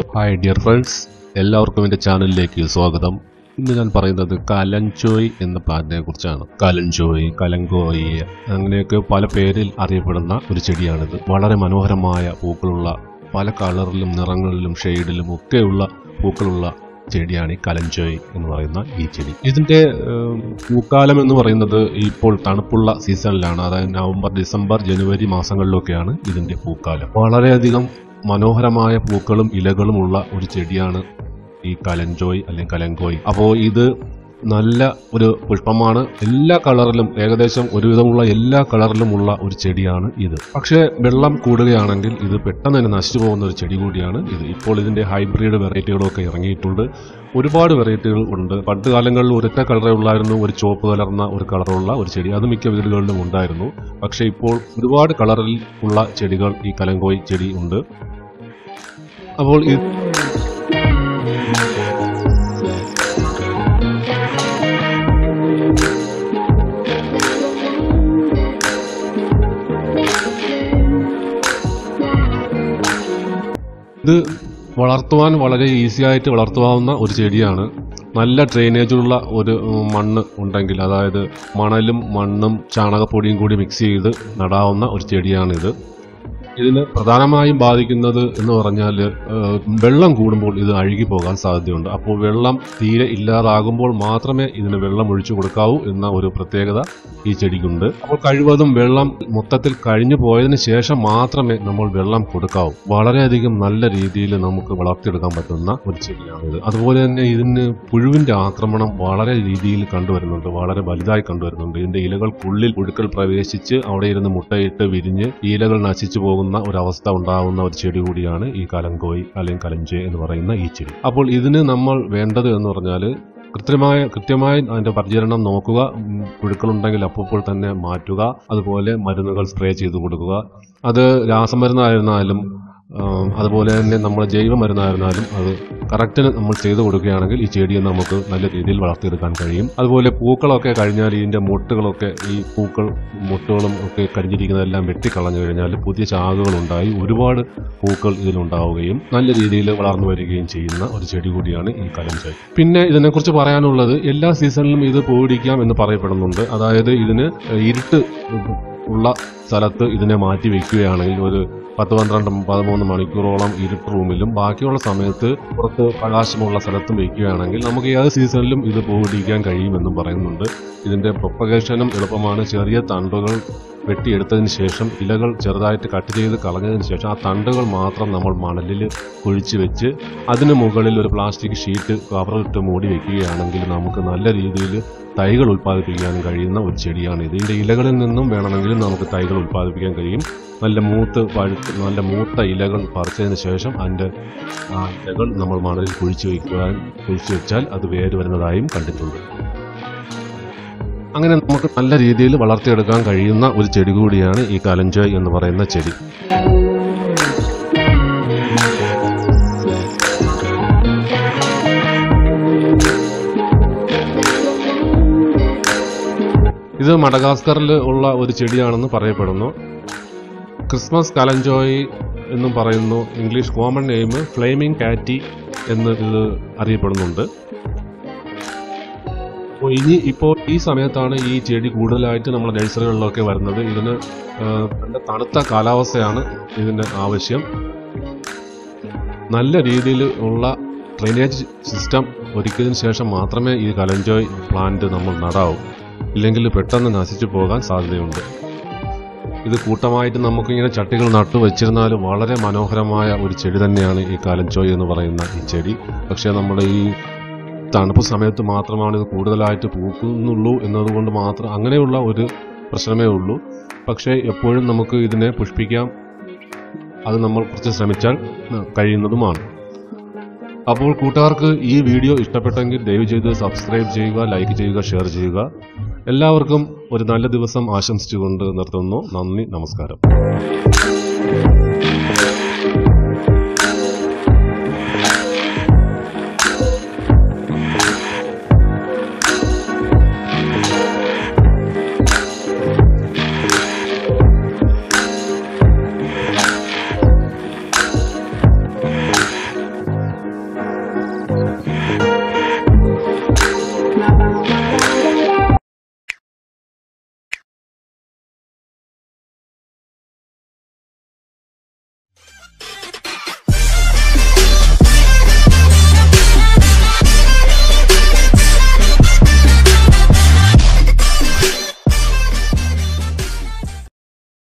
hi dear friends എല്ലാവർക്കും എൻ്റെ ചാനലിലേക്ക് സ്വാഗതം ഇന്ന് ഞാൻ പറയുന്നത് കലഞ്ചോയ് എന്ന പ്ലാന്റിനെ കുറിച്ചാണ് കലഞ്ചോയ് കലങ്കോയി അങ്ങനെയൊക്കെ പല പേരിൽ അറിയപ്പെടുന്ന ഒരു ചെടിയാണിത് വളരെ മനോഹരമായ പൂക്കളുള്ള പല കളറിലും നിറങ്ങളിലും ഷെയ്ഡിലും ഒക്കെയുള്ള പൂക്കളുള്ള ചെടിയാണ് ഈ കലഞ്ചോയ് എന്ന് പറയുന്ന ഈ ചെടി ഇതിന്റെ ഏം, പൂക്കാലം എന്ന് പറയുന്നത് ഇപ്പോൾ തണുപ്പുള്ള സീസണിലാണ് അതായത് നവംബർ ഡിസംബർ ജനുവരി മാസങ്ങളിലൊക്കെയാണ് ഇതിന്റെ പൂക്കാലം വളരെയധികം മനോഹരമായ പൂക്കളും ഇലകളുമുള്ള ഒരു ചെടിയാണ് ഈ കലഞ്ചോയ് അല്ലെങ്കിൽ കലങ്കോയ് അപ്പോൾ ഇത് നല്ല ഒരു പുഷ്പമാണ് എല്ലാ കളറിലും ഏകദേശം ഒരുവിധമുള്ള എല്ലാ കളറിലുമുള്ള ഒരു ചെടിയാണ് ഇത് പക്ഷേ വെള്ളം കൂടുകയാണെങ്കിൽ ഇത് പെട്ടെന്ന് തന്നെ നശിച്ചു പോകുന്ന ഒരു ചെടി കൂടിയാണ് ഇത് ഇപ്പോൾ ഇതിന്റെ ഹൈബ്രിഡ് വെറൈറ്റികളൊക്കെ ഇറങ്ങിയിട്ടുണ്ട് ഒരുപാട് വെറൈറ്റികൾ ഉണ്ട് പണ്ട് കാലങ്ങളിൽ ഒരൊറ്റ കളറേ ഉള്ളായിരുന്നു ഒരു ചുവപ്പ് കലർന്ന ഒരു കളറുള്ള ഒരു ചെടി അത് മിക്ക വീടുകളിലും ഉണ്ടായിരുന്നു പക്ഷേ ഇപ്പോൾ ഒരുപാട് കളറിൽ ഉള്ള ചെടികൾ ഈ കലങ്കോയ് ചെടി ഉണ്ട് അപ്പോൾ ഇത് ഇത് വളർത്തുവാൻ വളരെ ഈസി ആയിട്ട് വളർത്തുവാവുന്ന ഒരു ചെടിയാണ് നല്ല ഡ്രെയിനേജുള്ള ഒരു ഉം, മണ്ണ് ഉണ്ടെങ്കിൽ അതായത് മണലും മണ്ണും ചാണകപ്പൊടിയും കൂടി മിക്സ് ചെയ്ത് നടാവുന്ന ഒരു ചെടിയാണിത് ഇതിന് പ്രധാനമായും ബാധിക്കുന്നത് എന്ന് പറഞ്ഞാൽ ഏഹ്, വെള്ളം കൂടുമ്പോൾ ഇത് അഴുകി പോകാൻ സാധ്യതയുണ്ട് അപ്പോൾ വെള്ളം തീരെ ഇല്ലാതാകുമ്പോൾ മാത്രമേ ഇതിന് വെള്ളം ഒഴിച്ചു കൊടുക്കാവൂ എന്ന ഒരു പ്രത്യേകത ഈ ചെടിക്കുണ്ട് അപ്പോൾ കഴിവതും വെള്ളം മൊത്തത്തിൽ കഴിഞ്ഞു പോയതിനു ശേഷം മാത്രമേ നമ്മൾ വെള്ളം കൊടുക്കാവൂ വളരെയധികം നല്ല രീതിയിൽ നമുക്ക് വളർത്തിയെടുക്കാൻ പറ്റുന്ന ഒരു ചെടിയാണിത് അതുപോലെ തന്നെ ഇതിന് പുഴുവിന്റെ ആക്രമണം വളരെ രീതിയിൽ കണ്ടുവരുന്നുണ്ട് വളരെ വലുതായി കണ്ടുവരുന്നുണ്ട് ഇതിന്റെ ഇലകൾക്കുള്ളിൽ പുഴുക്കൾ പ്രവേശിച്ച് അവിടെ ഇരുന്ന് മുട്ടയിട്ട് വിരിഞ്ഞ് ഈ ഇലകൾ നശിച്ചു പോകുന്ന ഒരു അവസ്ഥ ഉണ്ടാകുന്ന ഒരു ചെടി കൂടിയാണ് ഈ കലങ്കോയി അല്ലെങ്കിൽ കലഞ്ചെ എന്ന് പറയുന്ന ഈ ചെടി അപ്പോൾ ഇതിന് നമ്മൾ വേണ്ടത് എന്ന് പറഞ്ഞാൽ കൃത്യമായ കൃത്യമായി അതിന്റെ പരിചരണം നോക്കുക ഉം, പുഴുക്കളുണ്ടെങ്കിൽ അപ്പോൾ തന്നെ മാറ്റുക അതുപോലെ മരുന്നുകൾ സ്പ്രേ ചെയ്ത് കൊടുക്കുക അത് രാസമരുന്നായിരുന്നാലും ആം, അതുപോലെ തന്നെ നമ്മൾ ജൈവ മരുന്നായിരുന്നാലും അത് കറക്റ്റിന് നമ്മൾ ചെയ്തു കൊടുക്കുകയാണെങ്കിൽ ഈ ചെടിയെ നമുക്ക് നല്ല രീതിയിൽ വളർത്തിയെടുക്കാൻ കഴിയും അതുപോലെ പൂക്കളൊക്കെ കഴിഞ്ഞാൽ ഇതിന്റെ മൊട്ടുകളൊക്കെ ഈ പൂക്കൾ മൊട്ടുകളും ഒക്കെ കരിഞ്ഞിരിക്കുന്നതെല്ലാം വെട്ടിക്കളഞ്ഞു കഴിഞ്ഞാൽ പുതിയ ചാകുകൾ ഉണ്ടായി ഒരുപാട് പൂക്കൾ ഇതിലുണ്ടാവുകയും നല്ല രീതിയിൽ വളർന്നു വരികയും ചെയ്യുന്ന ഒരു ചെടി കൂടിയാണ് ഈ കലഞ്ചായി പിന്നെ ഇതിനെക്കുറിച്ച് പറയാനുള്ളത് എല്ലാ സീസണിലും ഇത് പൂവിടിക്കാം എന്ന് പറയപ്പെടുന്നുണ്ട് അതായത് ഇതിന് ഇരുട്ട് ഉള്ള സ്ഥലത്ത് ഇതിനെ മാറ്റി വെക്കുകയാണെങ്കിൽ ഒരു പത്ത് പന്ത്രണ്ട് പതിമൂന്ന് മണിക്കൂറോളം ഇരുട്ട് റൂമിലും ബാക്കിയുള്ള സമയത്ത് പുറത്ത് പ്രകാശമുള്ള സ്ഥലത്തും വെക്കുകയാണെങ്കിൽ നമുക്ക് ഏത് സീസണിലും ഇത് പൂവിടിക്കാൻ കഴിയുമെന്നും പറയുന്നുണ്ട് ഇതിന്റെ പ്രൊപ്പഗേഷനും എളുപ്പമാണ് ചെറിയ തണ്ടുകൾ വെട്ടിയെടുത്തതിന് ശേഷം ഇലകൾ ചെറുതായിട്ട് കട്ട് ചെയ്ത് കളഞ്ഞതിന് ശേഷം ആ തണ്ടുകൾ മാത്രം നമ്മൾ മണലിൽ കുഴിച്ച് വെച്ച് അതിന് മുകളിൽ ഒരു പ്ലാസ്റ്റിക് ഷീറ്റ് കവറിട്ട് മൂടി വെക്കുകയാണെങ്കിൽ നമുക്ക് നല്ല രീതിയിൽ തൈകൾ ഉൽപ്പാദിപ്പിക്കാനും കഴിയുന്ന ഒരു ചെടിയാണ് ഇത് ഇതിന്റെ ഇലകളിൽ നിന്നും വേണമെങ്കിൽ നമുക്ക് തൈകൾ ഉൽപ്പാദിപ്പിക്കാൻ കഴിയും നല്ല മൂത്ത് പഴുത്ത് നല്ല മൂത്ത ഇലകൾ പറിച്ചതിന് ശേഷം അതിൻ്റെ ആ ഇലകൾ നമ്മൾ മണലിൽ കുഴിച്ച് വയ്ക്കുവാൻ കുഴിച്ച് വെച്ചാൽ അത് വേര് വരുന്നതായും കണ്ടിട്ടുണ്ട് അങ്ങനെ നമുക്ക് നല്ല രീതിയിൽ വളർത്തിയെടുക്കാൻ കഴിയുന്ന ഒരു ചെടി കൂടിയാണ് ഈ കലഞ്ചോയ് എന്ന് പറയുന്ന ചെടി ഇത് മഡഗാസ്കറിൽ ഉള്ള ഒരു ചെടിയാണെന്ന് പറയപ്പെടുന്നു ക്രിസ്മസ് കലഞ്ചോയ് എന്നും പറയുന്നു English common name flaming Katy എന്ന് ഇത് അറിയപ്പെടുന്നുണ്ട് അപ്പോൾ ഇനി ഇപ്പോൾ ഈ സമയത്താണ് ഈ ചെടി കൂടുതലായിട്ട് നമ്മുടെ നഴ്സറികളിലൊക്കെ വരുന്നത് ഇതിന് ആ, നല്ല തണുത്ത കാലാവസ്ഥയാണ് ഇതിന് ആവശ്യം നല്ല രീതിയിൽ ഉള്ള ഡ്രെയിനേജ് സിസ്റ്റം ഒരുക്കിയതിന് ശേഷം മാത്രമേ ഈ കലഞ്ചോയ് പ്ലാന്റ് നമ്മൾ നടാവൂ ഇല്ലെങ്കിൽ പെട്ടെന്ന് നശിച്ചു പോകാൻ സാധ്യതയുണ്ട് ഇത് കൂട്ടമായിട്ട് നമുക്കിങ്ങനെ ചട്ടികൾ നട്ടു വെച്ചിരുന്നാൽ വളരെ മനോഹരമായ ഒരു ചെടി തന്നെയാണ് ഈ കാലഞ്ചോയ് എന്ന് പറയുന്ന ഈ ചെടി പക്ഷേ നമ്മുടെ ഈ തണുപ്പ് സമയത്ത് മാത്രമാണ് ഇത് കൂടുതലായിട്ട് പൂക്കുന്നുള്ളൂ എന്നതുകൊണ്ട് മാത്രം അങ്ങനെയുള്ള ഒരു പ്രശ്നമേ ഉള്ളൂ പക്ഷേ എപ്പോഴും നമുക്ക് ഇതിനെ പുഷ്പിക്കാം അത് നമ്മൾ കുറച്ച് ശ്രമിച്ചാൽ ന- കഴിയുന്നതുമാണ് അപ്പോൾ കൂട്ടുകാർക്ക് ഈ വീഡിയോ ഇഷ്ടപ്പെട്ടെങ്കിൽ ദയവ് ചെയ്ത് സബ്സ്ക്രൈബ് ചെയ്യുക ലൈക്ക് ചെയ്യുക ഷെയർ ചെയ്യുക എല്ലാവർക്കും ഒരു നല്ല ദിവസം ആശംസിച്ചുകൊണ്ട് നിർത്തുന്നു നന്ദി നമസ്കാരം നമസ്കാരം